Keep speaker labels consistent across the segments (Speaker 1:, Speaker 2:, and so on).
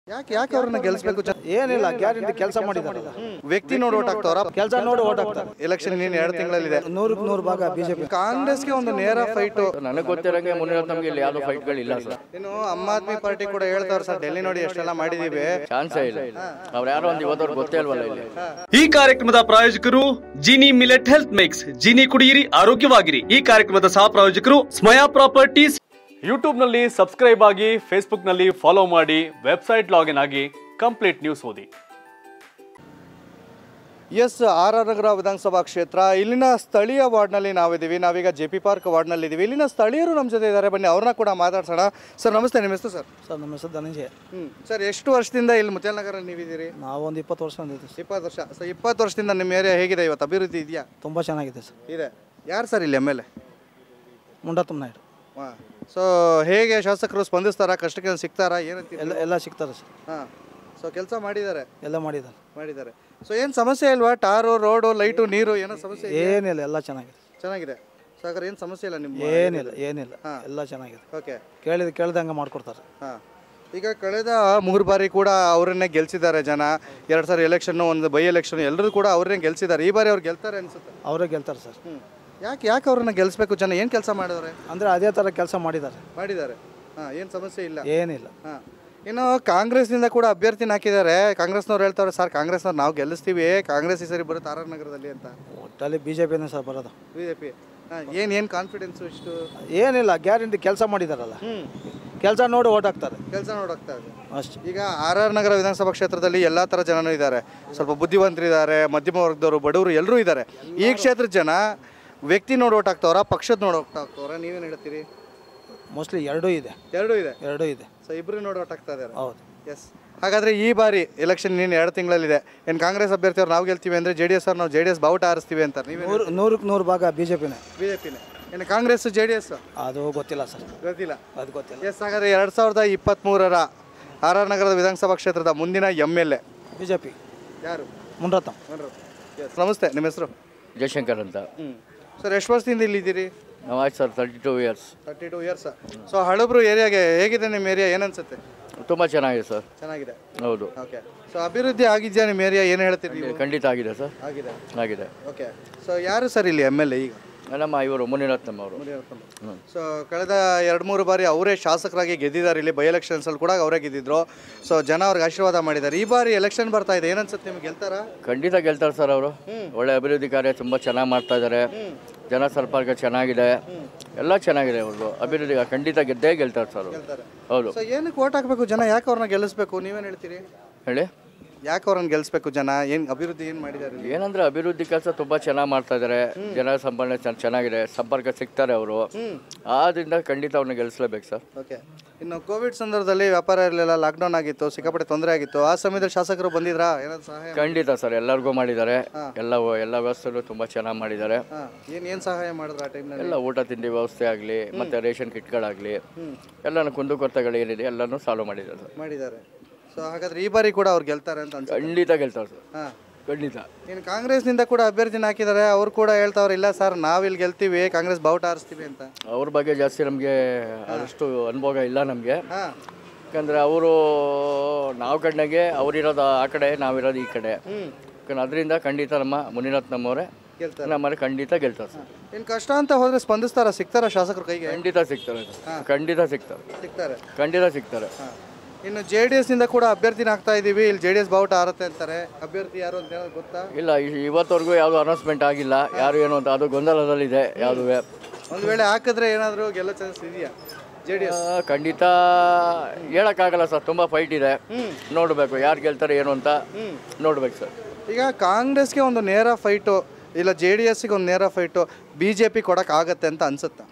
Speaker 1: ಯಾಕೆ ಯಾಕೆ ಅವ್ರನ್ನ ಗೆಲ್ಲಿಸ್ಬೇಕು
Speaker 2: ಏನಿಲ್ಲ ಗ್ಯಾರಂಟಿ ಕೆಲಸ ಮಾಡಿದಾರಲ್ಲ
Speaker 1: ವ್ಯಕ್ತಿ ನೋಡಿ ಓಟ್ ಹಾಕ್ತವ್ರ
Speaker 2: ಕೆಲಸ ನೋಡಿ ಓಟ್ ಹಾಕ್ತಾರೆ
Speaker 1: ಎಲೆಕ್ಷನ್ ಇನ್ನೇನು ಎರಡು ತಿಂಗಳಲ್ಲಿದೆ
Speaker 2: ನೂರಕ್ಕೆ ನೂರು ಭಾಗ ಬಿಜೆಪಿ
Speaker 1: ಕಾಂಗ್ರೆಸ್ಗೆ ಒಂದು ನೇರ ಫೈಟು
Speaker 3: ನನಗೆ ಗೊತ್ತಿರಂಗೆ ಮುನಿರತ್ನ ನಮಗೆ ಇಲ್ಲಿ ಯಾವುದೋ ಫೈಟ್ಗಳಿಲ್ಲ ಸರ್
Speaker 1: ಇನ್ನು ಆಮ್ ಆದ್ಮಿ ಪಾರ್ಟಿ ಕೂಡ ಹೇಳ್ತಾವ್ರೆ ಸರ್ ಡೆಲ್ಲಿ ನೋಡಿ ಎಷ್ಟೆಲ್ಲ ಮಾಡಿದೀವಿ
Speaker 3: ಚಾನ್ಸೇ ಇಲ್ಲ ಅವ್ರು ಯಾರೋ ಒಂದು ಇವತ್ತವ್ರು ಗೊತ್ತೇ ಇಲ್ವಲ್ಲ ಇಲ್ಲಿ
Speaker 4: ಈ ಕಾರ್ಯಕ್ರಮದ ಪ್ರಾಯೋಜಕರು Jini millet health mix Jini ಕುಡಿಯಿರಿ ಆರೋಗ್ಯವಾಗಿರಿ ಈ ಕಾರ್ಯಕ್ರಮದ ಸಹ ಪ್ರಾಯೋಜಕರು ಸ್ಮಯಾ ಪ್ರಾಪರ್ಟೀಸ್ ಯೂಟ್ಯೂಬ್ನಲ್ಲಿ ಸಬ್ಸ್ಕ್ರೈಬ್ ಆಗಿ ಫೇಸ್ಬುಕ್ನಲ್ಲಿ ಫಾಲೋ ಮಾಡಿ ವೆಬ್ಸೈಟ್ ಲಾಗಿನ್ ಆಗಿ ಕಂಪ್ಲೀಟ್ ನ್ಯೂಸ್ ಓದಿ
Speaker 1: ಎಸ್ ಆರ್ ಆರ್ ನಗರ ವಿಧಾನಸಭಾ ಕ್ಷೇತ್ರ ಇಲ್ಲಿನ ಸ್ಥಳೀಯ ವಾರ್ಡ್ನಲ್ಲಿ ನಾವಿದ್ದೀವಿ ನಾವೀಗ ಜೆ ಪಿ ಪಾರ್ಕ್ ವಾರ್ಡ್ನಲ್ಲಿ ಇದ್ದೀವಿ ಇಲ್ಲಿನ ಸ್ಥಳೀಯರು ನಮ್ಮ ಜೊತೆ ಇದ್ದಾರೆ ಬನ್ನಿ ಅವ್ರನ್ನ ಕೂಡ ಮಾತಾಡ್ಸೋಣ ಸರ್ ನಮಸ್ತೆ ನಿಮ್ಮ ಹೆಸರು ಸರ್
Speaker 2: ಸರ್ ನಮ್ಮ ಹೆಸರು ಧನಂಜಯ
Speaker 1: ಹ್ಞೂ ಸರ್ ಎಷ್ಟು ವರ್ಷದಿಂದ ಇಲ್ಲಿ ಮುತ್ಯಾಲನಗರ ನೀವಿದ್ದೀರಿ
Speaker 2: ನಾವು ಒಂದು ಇಪ್ಪತ್ತು ವರ್ಷ ಬಂದಿದ್ದೀವಿ
Speaker 1: ಇಪ್ಪತ್ತು ವರ್ಷ ಸೊ ಇಪ್ಪತ್ತು ವರ್ಷದಿಂದ ನಿಮ್ಮ ಏರಿಯಾ ಹೇಗಿದೆ ಇವತ್ತು ಅಭಿವೃದ್ಧಿ ಇದೆಯಾ
Speaker 2: ತುಂಬ ಚೆನ್ನಾಗಿದೆ ಸರ್
Speaker 1: ಇದೆ ಯಾರು ಸರ್ ಇಲ್ಲಿ M L A
Speaker 2: Mundatamma Naidu
Speaker 1: ಹಾಂ ಸೊ ಹೇಗೆ ಶಾಸಕರು ಸ್ಪಂದಿಸ್ತಾರಾ ಕಷ್ಟಕ್ಕೆ ಸಿಗ್ತಾರಾ ಏನಂತೀರಿ
Speaker 2: ಎಲ್ಲ ಎಲ್ಲ ಸಿಗ್ತಾರೆ ಸರ್
Speaker 1: ಹಾಂ ಸೊ ಕೆಲಸ ಮಾಡಿದ್ದಾರೆ
Speaker 2: ಎಲ್ಲ ಮಾಡಿದ್ದಾರೆ
Speaker 1: ಮಾಡಿದ್ದಾರೆ ಸೊ ಏನು ಸಮಸ್ಯೆ ಇಲ್ವಾ ಟಾರು ರೋಡು ಲೈಟು ನೀರು ಏನೋ ಸಮಸ್ಯೆ ಇದೆಯಾ?
Speaker 2: ಏನಿಲ್ಲ ಎಲ್ಲ ಚೆನ್ನಾಗಿದೆ
Speaker 1: ಚೆನ್ನಾಗಿದೆ ಸೊ ಹಾಗಾದ್ರೆ ಏನು ಸಮಸ್ಯೆ ಇಲ್ಲ ನಿಮ್ಮ
Speaker 2: ಏನಿಲ್ಲ ಏನಿಲ್ಲ ಎಲ್ಲ ಚೆನ್ನಾಗಿದೆ
Speaker 1: ಓಕೆ
Speaker 2: ಕೇಳಿದ ಕೇಳ್ದಂಗೆ ಮಾಡ್ಕೊಡ್ತಾರೆ
Speaker 1: ಹಾಂ ಈಗ ಕಳೆದ ಮೂರು ಬಾರಿ ಕೂಡ ಅವರನ್ನೇ ಗೆಲ್ಸಿದ್ದಾರೆ ಜನ ಎರಡು ಸಾವಿರ ಎಲೆಕ್ಷನ್ನು ಒಂದು ಬೈ ಎಲೆಕ್ಷನ್ ಎಲ್ಲರೂ ಕೂಡ ಅವ್ರನ್ನೇ ಗೆಲ್ಸಿದ್ದಾರೆ ಈ ಬಾರಿ ಅವ್ರು ಗೆಲ್ತಾರೆ ಅನ್ಸುತ್ತೆ
Speaker 2: ಅವರೇ ಗೆಲ್ತಾರೆ ಸರ್
Speaker 1: ಹ್ಞೂ ಯಾಕೆ ಯಾಕೆ ಅವ್ರನ್ನ ಗೆಲ್ಲಿಸ್ಬೇಕು ಜನ ಏನು ಕೆಲಸ ಮಾಡಿದವ್ರೆ
Speaker 2: ಅಂದರೆ ಅದೇ ಥರ ಕೆಲಸ ಮಾಡಿದ್ದಾರೆ
Speaker 1: ಮಾಡಿದ್ದಾರೆ ಹಾಂ ಏನು ಸಮಸ್ಯೆ ಇಲ್ಲ
Speaker 2: ಏನಿಲ್ಲ
Speaker 1: ಹಾಂ ಇನ್ನು ಕಾಂಗ್ರೆಸ್ನಿಂದ ಕೂಡ ಅಭ್ಯರ್ಥಿನ ಹಾಕಿದ್ದಾರೆ ಕಾಂಗ್ರೆಸ್ನವ್ರು ಹೇಳ್ತಾರೆ ಸರ್ ಕಾಂಗ್ರೆಸ್ನವ್ರು ನಾವು ಗೆಲ್ಲಿಸ್ತೀವಿ ಕಾಂಗ್ರೆಸ್ ಈ ಸರಿ ಬರುತ್ತೆ ಆರ್ ಆರ್ ನಗರದಲ್ಲಿ ಅಂತ
Speaker 2: ಒಟ್ಟಲ್ಲಿ ಬಿ ಜೆ ಪಿನೇ ಸರ್ ಬರೋದು
Speaker 1: ಬಿ ಜೆ ಪಿ ಹಾಂ ಏನು ಏನು ಕಾನ್ಫಿಡೆನ್ಸು ಇಷ್ಟು
Speaker 2: ಏನಿಲ್ಲ ಗ್ಯಾರಂಟಿ ಕೆಲಸ ಮಾಡಿದಾರಲ್ಲ
Speaker 1: ಹ್ಞೂ
Speaker 2: ಕೆಲಸ ನೋಡಿ ಓಟ್ ಹಾಕ್ತಾರೆ
Speaker 1: ಕೆಲಸ ನೋಡೋಗ್ತಾ ಇದೆ
Speaker 2: ಅಷ್ಟೇ
Speaker 1: ಈಗ ಆರ್ ಆರ್ ನಗರ ವಿಧಾನಸಭಾ ಕ್ಷೇತ್ರದಲ್ಲಿ ಎಲ್ಲ ಥರ ಜನನೂ ಇದ್ದಾರೆ ಸ್ವಲ್ಪ ಬುದ್ಧಿವಂತರಿದ್ದಾರೆ ಮಧ್ಯಮ ವರ್ಗದವರು ಬಡವರು ಎಲ್ಲರೂ ಇದ್ದಾರೆ ಈ ಕ್ಷೇತ್ರದ ಜನ ವ್ಯಕ್ತಿ ನೋಡಿ ಓಟ್ ಹಾಕ್ತವ್ರ ಪಕ್ಷದ ನೋಡಿ ಓಟ್ ಹಾಕ್ತವ್ರ ನೀವೇನು ಹೇಳ್ತೀರಿ
Speaker 2: ಮೋಸ್ಟ್ಲಿ ಎರಡೂ ಇದೆ
Speaker 1: ಎರಡೂ ಇದೆ
Speaker 2: ಎರಡೂ ಇದೆ
Speaker 1: ಸೊ ಇಬ್ಬರು ನೋಡಿ ಓಟ್ ಹಾಕ್ತಾ ಇದ್ದಾರೆ
Speaker 2: ಹೌದು
Speaker 1: ಎಸ್ ಹಾಗಾದರೆ ಈ ಬಾರಿ ಎಲೆಕ್ಷನ್ ಇನ್ನೇನು ಎರಡು ತಿಂಗಳಲ್ಲಿದೆ ಏನು ಕಾಂಗ್ರೆಸ್ ಅಭ್ಯರ್ಥಿಯವ್ರು ನಾವು ಗೆಲ್ತೀವಿ ಅಂದರೆ ಜೆ ಡಿ ಎಸ್ ಅವ್ರು ನಾವು ಜೆ ಡಿ ಎಸ್ ಬಾವುಟ ಆರಿಸ್ತೀವಿ ಅಂತಾರೆ ನೀವೇ
Speaker 2: ನೂರು ನೂರಕ್ಕೆ ನೂರು ಭಾಗ ಬಿ ಜೆ ಪಿನೇ
Speaker 1: ಬಿ ಜೆ ಪಿನೇ ಏನು ಕಾಂಗ್ರೆಸ್ ಜೆ ಡಿ ಎಸ್
Speaker 2: ಅದು ಗೊತ್ತಿಲ್ಲ ಸರ್
Speaker 1: ಗೊತ್ತಿಲ್ಲ
Speaker 2: ಅದು ಗೊತ್ತಿಲ್ಲ
Speaker 1: ಎಸ್ ಹಾಗಾದರೆ ಎರಡು ಸಾವಿರದ ಇಪ್ಪತ್ತ್ಮೂರರ ಆರ್ ಆರ್ ನಗರದ ವಿಧಾನಸಭಾ ಕ್ಷೇತ್ರದ ಮುಂದಿನ M L A
Speaker 2: B J P
Speaker 1: ಯಾರು
Speaker 2: ಮುಂಡ್ರತಮ್
Speaker 1: ಎಸ್ ನಮಸ್ತೆ ನಿಮ್ಮ ಹೆಸರು
Speaker 3: ಜಯಶಂಕರ್ ಅಂತ
Speaker 1: ಹ್ಞೂ ಸರ್ ಎಷ್ಟು ವರ್ಷದಿಂದ ಇಲ್ಲಿದ್ದೀರಿ
Speaker 3: ನಾವು ಆಯ್ತು sir thirty two years
Speaker 1: thirty two years so ಹಳಬ್ರು ಏರಿಯಾಗೆ ಹೇಗಿದೆ ನಿಮ್ಮ ಏರಿಯಾ ಏನನ್ಸುತ್ತೆ
Speaker 3: ತುಂಬ ಚೆನ್ನಾಗಿದೆ ಸರ್
Speaker 1: ಚೆನ್ನಾಗಿದೆ
Speaker 3: ಹೌದು
Speaker 1: ಓಕೆ ಸೊ ಅಭಿವೃದ್ಧಿ ಆಗಿದೆಯಾ ನಿಮ್ಮ ಏರಿಯಾ ಏನು ಹೇಳ್ತೀರಿ ನೀವು
Speaker 3: ಖಂಡಿತ ಆಗಿದೆ ಸರ್
Speaker 1: ಆಗಿದೆ
Speaker 3: ಆಗಿದೆ
Speaker 1: ಓಕೆ ಸೊ ಯಾರು ಸರ್ ಇಲ್ಲಿ ಎಮ್ ಎಲ್ ಎ ಈಗ
Speaker 3: ನಮ್ಮ ಇವರು ಮುನಿರತ್ನಮ್ ಅವರು
Speaker 1: ಸೊ ಕಳೆದ ಎರಡು ಮೂರು ಬಾರಿ ಅವರೇ ಶಾಸಕರಾಗಿ ಗೆದ್ದಿದ್ದಾರೆ ಇಲ್ಲಿ ಬೈ ಎಲೆಕ್ಷನ್ಸಲ್ಲಿ ಕೂಡ ಅವರೇ ಗೆದ್ದಿದ್ರು ಸೊ ಜನ ಅವ್ರಿಗೆ ಆಶೀರ್ವಾದ ಮಾಡಿದ್ದಾರೆ ಈ ಬಾರಿ ಎಲೆಕ್ಷನ್ ಬರ್ತಾ ಇದೆ ಏನನ್ಸುತ್ತೆ ನಿಮ್ಗೆ ಗೆಲ್ತಾರಾ
Speaker 3: ಖಂಡಿತ ಗೆಲ್ತಾರೆ ಸರ್ ಅವರು ಒಳ್ಳೆ ಅಭಿವೃದ್ಧಿ ಕಾರ್ಯ ತುಂಬ ಚೆನ್ನಾಗಿ ಮಾಡ್ತಾ ಇದ್ದಾರೆ ಜನ ಸಂಪರ್ಕ ಚೆನ್ನಾಗಿದೆ ಎಲ್ಲ ಚೆನ್ನಾಗಿದೆ ಅವ್ರದ್ದು ಅಭಿವೃದ್ಧಿ ಖಂಡಿತ ಗೆದ್ದೇ ಗೆಲ್ತಾರೆ ಸರ್ ಅವರು ಹೌದು
Speaker 1: ಸೊ ಏನಕ್ಕೆ ಓಟ್ ಹಾಕಬೇಕು ಜನ ಯಾಕೆ ಅವ್ರನ್ನ ಗೆಲ್ಲಿಸ್ಬೇಕು ನೀವೇನು ಹೇಳ್ತೀರಿ
Speaker 3: ಹೇಳಿ
Speaker 1: ಯಾಕೆ ಅವ್ರನ್ನ ಗೆಲ್ಲಿಸ್ಬೇಕು ಜನ ಏನು ಅಭಿವೃದ್ಧಿ ಏನು ಮಾಡಿದ್ದಾರೆ ಇಲ್ಲಿ
Speaker 3: ಏನಂದ್ರೆ ಅಭಿವೃದ್ಧಿ ಕೆಲಸ ತುಂಬ ಚೆನ್ನಾಗಿ ಮಾಡ್ತಾ ಇದ್ದಾರೆ ಜನ ಸಂಪರ್ಕ ಚೆನ್ನ- ಚೆನ್ನಾಗಿದೆ ಸಂಪರ್ಕ ಸಿಗ್ತಾರೆ ಅವರು ಆದ್ರಿಂದ ಖಂಡಿತ ಅವ್ರನ್ನ ಗೆಲ್ಲಿಸ್ಲೇಬೇಕು ಸರ್
Speaker 1: ಓಕೆ ಇನ್ನು ಕೋವಿಡ್ ಸಂದರ್ಭದಲ್ಲಿ ವ್ಯಾಪಾರ ಇರಲಿಲ್ಲ ಲಾಕ್ಡೌನ್ ಆಗಿತ್ತು ಸಿಕ್ಕಾಪಟ್ಟೆ ತೊಂದರೆ ಆಗಿತ್ತು ಆ ಸಮಯದಲ್ಲಿ ಶಾಸಕರು ಬಂದಿದ್ರಾ ಏನಾದ್ರು ಸಹಾಯ
Speaker 3: ಖಂಡಿತ ಸರ್ ಎಲ್ಲರಿಗೂ ಮಾಡಿದ್ದಾರೆ ಎಲ್ಲ ಎಲ್ಲ ವ್ಯವಸ್ಥೆಗಳು ತುಂಬ ಚೆನ್ನಾಗಿ ಮಾಡಿದ್ದಾರೆ
Speaker 1: ಹಾಂ ಏನು ಏನು ಸಹಾಯ ಮಾಡಿದ್ರು ಆ ಟೈಮ್ನಲ್ಲಿ
Speaker 3: ಎಲ್ಲ ಊಟ ತಿಂಡಿ ವ್ಯವಸ್ಥೆ ಆಗಲಿ ಮತ್ತು ರೇಷನ್ ಕಿಟ್ಗಳಾಗಲಿ ಎಲ್ಲನೂ ಕುಂದುಕೊರತೆಗಳು ಏನಿದೆ ಎಲ್ಲನೂ ಸಾಲ್ವ್ ಮಾಡಿದ್ದಾರೆ ಸರ್
Speaker 1: ಮಾಡಿದ್ದಾರೆ ಸೊ ಹಾಗಾದ್ರೆ ಈ ಬಾರಿ ಕೂಡ ಅವ್ರು ಗೆಲ್ತಾರೆ ಅಂತ ಅನ್ಸುತ್ತೆ
Speaker 3: ಖಂಡಿತ ಗೆಲ್ತಾರೆ ಸರ್
Speaker 1: ಹಾಂ
Speaker 3: ಖಂಡಿತ
Speaker 1: ಇನ್ನು ಕಾಂಗ್ರೆಸ್ನಿಂದ ಕೂಡ ಅಭ್ಯರ್ಥಿನ ಹಾಕಿದ್ದಾರೆ ಅವ್ರು ಕೂಡ ಹೇಳ್ತಾವ್ರೆ ಇಲ್ಲ ಸರ್ ನಾವಿಲ್ಲಿ ಗೆಲ್ತೀವಿ ಕಾಂಗ್ರೆಸ್ ಬಾವುಟ ಆರಿಸ್ತೀವಿ ಅಂತ
Speaker 3: ಅವ್ರ ಬಗ್ಗೆ ಜಾಸ್ತಿ ನಮಗೆ ಅಷ್ಟು ಅನುಭವ ಇಲ್ಲ ನಮಗೆ
Speaker 1: ಹಾಂ
Speaker 3: ಯಾಕಂದರೆ ಅವರು ನಾವು ಕಂಡಂಗೆ ಅವರಿರೋದು ಆ ಕಡೆ ನಾವಿರೋದು ಈ ಕಡೆ ಯಾಕಂದ್ರೆ ಅದರಿಂದ ಖಂಡಿತ ನಮ್ಮ ಮುನಿರತ್ನಮ್ಮವರೇ
Speaker 1: ಗೆಲ್ತಾರೆ
Speaker 3: ನಮ್ಮನೆ ಖಂಡಿತ ಗೆಲ್ತಾರೆ ಸರ್
Speaker 1: ಇನ್ನು ಕಷ್ಟ ಅಂತ ಹೋದ್ರೆ ಸ್ಪಂದಿಸ್ತಾರ ಸಿಗ್ತಾರ ಶಾಸಕರು ಕೈಗೆ
Speaker 3: ಖಂಡಿತ ಸಿಗ್ತಾರೆ ಸರ್ ಖಂಡಿತ ಸಿಗ್ತಾರೆ
Speaker 1: ಸಿಗ್ತಾರೆ
Speaker 3: ಖಂಡಿತ ಸಿಗ್ತಾರೆ
Speaker 1: ಹಾಂ ಇನ್ನು ಜೆ ಡಿ ಎಸ್ನಿಂದ ಕೂಡ ಅಭ್ಯರ್ಥಿನ ಹಾಕ್ತಾ ಇದ್ದೀವಿ ಇಲ್ಲಿ ಜೆ ಡಿ ಎಸ್ ಬಾವುಟ ಆರುತ್ತೆ ಅಂತಾರೆ ಅಭ್ಯರ್ಥಿ ಯಾರು ಅಂತ ಏನಾದ್ರು ಗೊತ್ತಾ
Speaker 3: ಇಲ್ಲ ಇ- ಇವತ್ತವರೆಗೂ ಯಾವುದು ಅನೌನ್ಸ್ಮೆಂಟ್ ಆಗಿಲ್ಲ ಯಾರು ಏನು ಅಂತ ಅದು ಗೊಂದಲದಲ್ಲಿದೆ ಯಾವುದುವೆ
Speaker 1: ಒಂದು ವೇಳೆ ಹಾಕಿದ್ರೆ ಏನಾದರೂ ಗೆಲ್ಲೋ ಚಾನ್ಸ್ ಇದೆಯಾ ಜೆ ಡಿ ಎಸ್
Speaker 3: ಆ, ಖಂಡಿತ ಹೇಳೋಕ್ಕಾಗಲ್ಲ ಸರ್ ತುಂಬ ಫೈಟ್ ಇದೆ ನೋಡಬೇಕು ಯಾರು ಗೆಲ್ತಾರೆ ಏನು ಅಂತ ನೋಡ್ಬೇಕು ಸರ್
Speaker 1: ಈಗ ಕಾಂಗ್ರೆಸ್ಗೆ ಒಂದು ನೇರ ಫೈಟು ಇಲ್ಲ ಜೆ ಡಿ ಎಸ್ಗೆ ಒಂದು ನೇರ ಫೈಟು ಬಿ ಜೆ ಪಿ ಕೊಡೋಕ್ಕಾಗತ್ತೆ ಅಂತ ಅನ್ಸುತ್ತಾ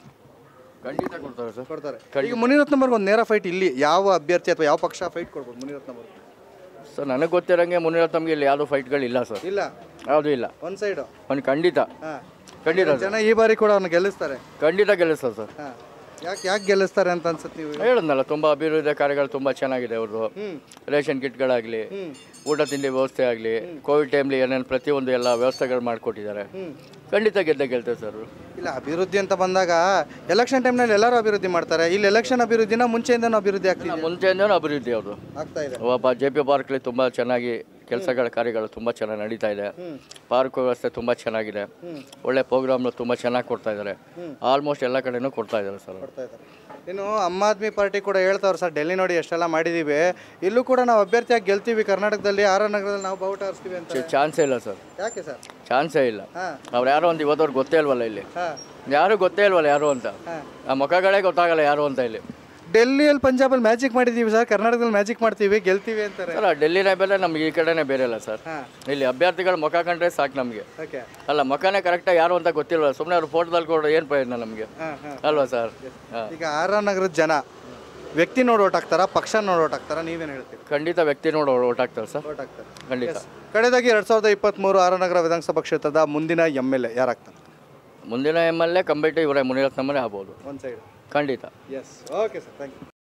Speaker 3: ಖಂಡಿತ ಕೊಡ್ತಾರೆ ಸರ್
Speaker 1: ಕೊಡ್ತಾರೆ ಈಗ ಮುನಿರತ್ನಂಬರ್ಗೆ ಒಂದು ನೇರ ಫೈಟ್ ಇಲ್ಲಿ ಯಾವ ಅಭ್ಯರ್ಥಿ ಅಥವಾ ಯಾವ ಪಕ್ಷ ಫೈಟ್ ಕೊಡ್ಬೋದು ಮುನಿರತ್ನಂಬರ್ಗೆ
Speaker 3: ಸರ್ ನನಗೆ ಗೊತ್ತಿರಂಗೆ ಮುನಿರತ್ನಮ್ಗೆ ಇಲ್ಲಿ ಯಾವುದೂ ಫೈಟ್ಗಳಿಲ್ಲ ಸರ್
Speaker 1: ಇಲ್ಲ
Speaker 3: ಯಾವುದೂ ಇಲ್ಲ
Speaker 1: ಒಂದು ಸೈಡು
Speaker 3: ಅವ್ನು ಖಂಡಿತ
Speaker 1: ಹಾಂ
Speaker 3: ಖಂಡಿತ ಸರ್
Speaker 1: ಜನ ಈ ಬಾರಿ ಕೂಡ ಅವ್ನು ಗೆಲ್ಲಿಸ್ತಾರೆ
Speaker 3: ಖಂಡಿತ ಗೆಲ್ಲಿಸ್ತಾರೆ ಸರ್
Speaker 1: ಹಾಂ ಯಾಕೆ ಯಾಕೆ ಗೆಲ್ಲಿಸ್ತಾರೆ ಅಂತ ಅನ್ಸುತ್ತೆ ನೀವು
Speaker 3: ಹೇಳಿದ್ನಲ್ಲ ತುಂಬ ಅಭಿವೃದ್ಧಿ ಕಾರ್ಯಗಳು ತುಂಬ ಚೆನ್ನಾಗಿದೆ ಅವ್ರದ್ದು ರೇಷನ್ ಕಿಟ್ಗಳಾಗಲಿ ಊಟ ತಿಂಡಿ ವ್ಯವಸ್ಥೆ ಆಗಲಿ ಕೋವಿಡ್ ಟೈಮ್ಲಿ ಏನೇನು ಪ್ರತಿಯೊಂದು ಎಲ್ಲ ವ್ಯವಸ್ಥೆಗಳು ಮಾಡಿಕೊಟ್ಟಿದ್ದಾರೆ ಖಂಡಿತ ಗೆದ್ದೇ ಗೆಲ್ತಾರೆ ಸರ್
Speaker 1: ಇಲ್ಲ ಅಭಿವೃದ್ಧಿ ಅಂತ ಬಂದಾಗ ಎಲೆಕ್ಷನ್ ಟೈಮ್ನಲ್ಲಿ ಎಲ್ಲರೂ ಅಭಿವೃದ್ಧಿ ಮಾಡ್ತಾರೆ ಇಲ್ಲಿ ಎಲೆಕ್ಷನ್ ಅಭಿವೃದ್ಧಿನ ಮುಂಚೆಯಿಂದನೂ ಅಭಿವೃದ್ಧಿ ಆಗ್ತಿದೆ
Speaker 3: ಮುಂಚೆಯಿಂದನೂ ಅಭಿವೃದ್ಧಿ ಅವರು
Speaker 1: ಆಗ್ತಾ ಇದೆ
Speaker 3: ಒಬ್ಬ ಜೆ ಪಿ ಪಾರ್ಕ್ಲಿ ತುಂಬ ಚೆನ್ನಾಗಿ ಕೆಲಸಗಳ ಕಾರ್ಯಗಳು ತುಂಬ ಚೆನ್ನಾಗಿ ನಡೀತಾ ಇದೆ ಪಾರ್ಕ್ ವ್ಯವಸ್ಥೆ ತುಂಬ ಚೆನ್ನಾಗಿದೆ ಒಳ್ಳೆ ಪ್ರೋಗ್ರಾಮ್ನು ತುಂಬ ಚೆನ್ನಾಗಿ ಕೊಡ್ತಾ ಇದ್ದಾರೆ ಆಲ್ಮೋಸ್ಟ್ ಎಲ್ಲ ಕಡೆನೂ ಕೊಡ್ತಾ ಇದ್ದಾರೆ ಸರ್
Speaker 1: ಕೊಡ್ತಾ ಇದ್ದಾರೆ ಇನ್ನು ಆಮ್ ಆದ್ಮಿ ಪಾರ್ಟಿ ಕೂಡ ಹೇಳ್ತಾವ್ರು ಸರ್ ಡೆಲ್ಲಿ ನೋಡಿ ಎಷ್ಟೆಲ್ಲ ಮಾಡಿದ್ದೀವಿ ಇಲ್ಲೂ ಕೂಡ ನಾವು ಅಭ್ಯರ್ಥಿಯಾಗಿ ಗೆಲ್ತೀವಿ ಕರ್ನಾಟಕದಲ್ಲಿ ಆರ್ ಆರ್ ನಗರದಲ್ಲಿ ನಾವು ಬಾವುಟ ಹಾರಿಸ್ತೀವಿ ಅಂತ
Speaker 3: ಚಾನ್ಸೇ ಇಲ್ಲ ಸರ್
Speaker 1: ಯಾಕೆ ಸರ್
Speaker 3: ಚಾನ್ಸೇ ಇಲ್ಲ
Speaker 1: ಹಾಂ
Speaker 3: ಅವ್ರು ಯಾರೋ ಒಂದು ಇವತ್ತವ್ರು ಗೊತ್ತೇ ಇಲ್ವಲ್ಲ ಇಲ್ಲಿ
Speaker 1: ಹಾಂ
Speaker 3: ಯಾರು ಗೊತ್ತೇ ಇಲ್ವಲ್ಲ ಯಾರು ಅಂತ ಆ ಮುಖಗಳೇ ಗೊತ್ತಾಗಲ್ಲ ಯಾರು ಅಂತ ಇಲ್ಲಿ
Speaker 1: ಡೆಲ್ಲಿಯಲ್ಲಿ ಪಂಜಾಬಲ್ಲಿ ಮ್ಯಾಜಿಕ್ ಮಾಡಿದ್ದೀವಿ ಸರ್ ಕರ್ನಾಟಕದಲ್ಲಿ ಮ್ಯಾಜಿಕ್ ಮಾಡ್ತೀವಿ ಗೆಲ್ತೀವಿ ಅಂತಾರೆ
Speaker 3: ಸರ್ ಡೆಲ್ಲಿನೇ ಬೇರೆ ನಮ್ಗೆ ಈ ಕಡೆನೇ ಬೇರೆ ಅಲ್ಲ ಸರ್
Speaker 1: ಹಾಂ
Speaker 3: ಇಲ್ಲಿ ಅಭ್ಯರ್ಥಿಗಳ ಮುಖ ಕಂಡ್ರೆ ಸಾಕು ನಮಗೆ
Speaker 1: ಓಕೆ
Speaker 3: ಅಲ್ಲ ಮುಖನೇ ಕರೆಕ್ಟಾಗಿ ಯಾರು ಅಂತ ಗೊತ್ತಿಲ್ವಲ್ಲ ಸುಮ್ಮನೆ ಅವ್ರು ಫೋಟೋದಲ್ಲಿ ಕೊಡೋ ಏನು ಪ್ರಯೋಜನ ನಮಗೆ
Speaker 1: ಹಾಂ ಹಾಂ
Speaker 3: ಅಲ್ವಾ ಸರ್ ಹಾಂ
Speaker 1: ಈಗ ಆರ್ ಆರ್ ನಗರದ ಜನ ವ್ಯಕ್ತಿ ನೋಡಿ ಓಟ್ ಹಾಕ್ತಾರಾ ಪಕ್ಷ ನೋಡಿ ಓಟ್ ಹಾಕ್ತಾರಾ ನೀವೇನು ಹೇಳ್ತೀರಿ
Speaker 3: ಖಂಡಿತ ವ್ಯಕ್ತಿ ನೋಡಿ ಓಟ್ ಹಾಕ್ತಾರೆ ಸರ್
Speaker 1: ಓಟ್ ಹಾಕ್ತಾರೆ
Speaker 3: ಖಂಡಿತ
Speaker 1: ಕಡೆದಾಗಿ ಎರಡು ಸಾವಿರದ ಇಪ್ಪತ್ತ್ಮೂರು ಆರ್ ಆರ್ ನಗರ ವಿಧಾನಸಭಾ ಕ್ಷೇತ್ರದ ಮುಂದಿನ ಎಮ್ ಎಲ್ ಎ ಯಾರಾಗ್ತಾರೆ
Speaker 3: ಮುಂದಿನ ಎಮ್ ಎಲ್ ಎ ಕಂಬೇಟಿ ಇವರೇ ಮುನಿರತ್ನಮ್ಮನೇ ಆಗ್ಬೋದು
Speaker 1: ಒಂದು ಸೈಡ್
Speaker 3: ಖಂಡಿತ
Speaker 1: yes okay sir thank you